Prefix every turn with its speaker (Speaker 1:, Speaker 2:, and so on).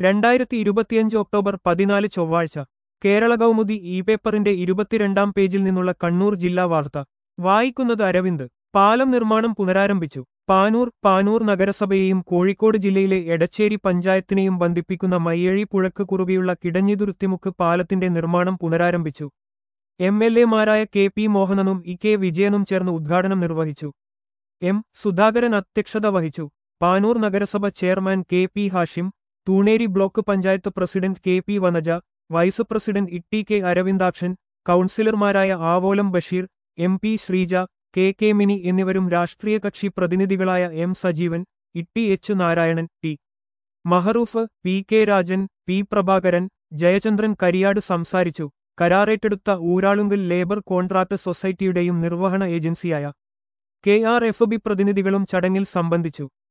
Speaker 1: രണ്ടായിരത്തി ഇരുപത്തിയഞ്ച് ഒക്ടോബർ പതിനാല് ചൊവ്വാഴ്ച കേരള കൗമുദി ഇ പേപ്പറിന്റെ ഇരുപത്തിരണ്ടാം പേജിൽ നിന്നുള്ള കണ്ണൂർ ജില്ലാ വാർത്ത വായിക്കുന്നത് അരവിന്ദ് പാലം നിർമ്മാണം പുനരാരംഭിച്ചു പാനൂർ പാനൂർ നഗരസഭയെയും കോഴിക്കോട് ജില്ലയിലെ എടച്ചേരി പഞ്ചായത്തിനെയും ബന്ധിപ്പിക്കുന്ന മയ്യഴി പുഴക്ക് കുറുകെയുള്ള കിടഞ്ഞിതുരുത്തിമുക്ക് പാലത്തിന്റെ നിർമ്മാണം പുനരാരംഭിച്ചു എം എൽ എമാരായ കെ പി മോഹനനും ഇ കെ വിജയനും ചേർന്ന് ഉദ്ഘാടനം നിർവഹിച്ചു എം സുധാകരൻ അധ്യക്ഷത വഹിച്ചു പാനൂർ നഗരസഭ chairman K P Hashim Thuneri block panchayat president K P Vanaja vice president Itti K Aravindakshan കൗൺസിലർമാരായ Avolam Basheer M P Sreeja K K Mini എന്നിവരും രാഷ്ട്രീയ കക്ഷി പ്രതിനിധികളായ M Sajeevan Itti H Narayanan T Mahroof P K Rajan P Prabhakaran Jayachandran Kariyad സംസാരിച്ചു കരാറേറ്റെടുത്ത ഊരാളുങ്കൽ ലേബർ കോൺട്രാക്ട് സൊസൈറ്റിയുടെയും നിർവഹണ ഏജൻസിയായ കെ ആർ എഫ് ബി പ്രതിനിധികളും ചടങ്ങിൽ സംബന്ധിച്ചു